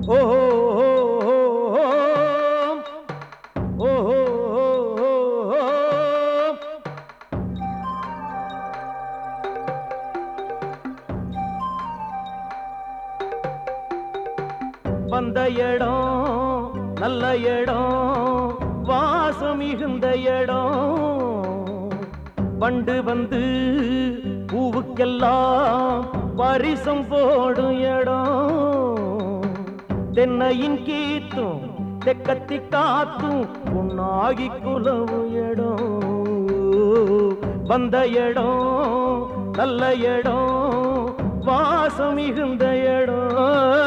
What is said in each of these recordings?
ஓஹோ ஓஹோ வந்த இடம் நல்ல இடம் வாசம் மிகுந்த இடம் வண்டு வந்து பூவுக்கெல்லாம் பரிசம் போடும் இடம் தென்னையின் கீத்தும் தெக்கத்தி காத்தும் உன்னாகி குலவும் இடம் வந்த இடம் நல்ல இடம் வாசம் மிகுந்த இடம்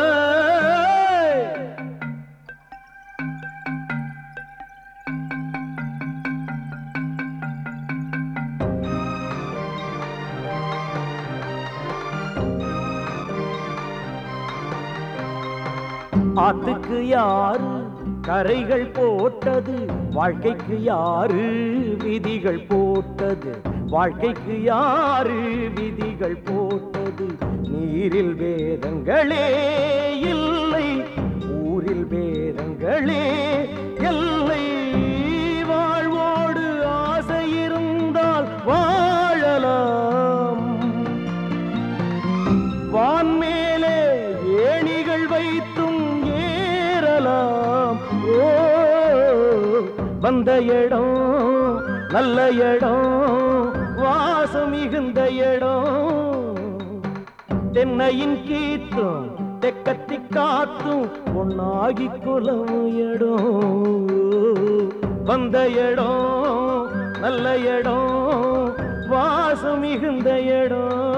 ஆத்துக்கு யாரு கரைகள் போட்டது வாழ்க்கைக்கு யாரு விதிகள் போட்டது வாழ்க்கைக்கு யாரு விதிகள் போட்டது நீரில் வேதங்களே இல்லை ஊரில் வேதங்களே எல்லை வாழ்வோடு ஆசை இருந்தால் வாழலாம் வான்மேலே ஏணிகள் வைத்தும் ஏறலாம் ஓ வந்த இடம் நல்ல இடம் வாசம் மிகுந்த இடம் தென்னையின் கீத்தும் தெக்கத்தி காத்தும் பொன்னாகி குலம் இடம் வந்த இடம் நல்ல இடம் வாசம் மிகுந்த இடம்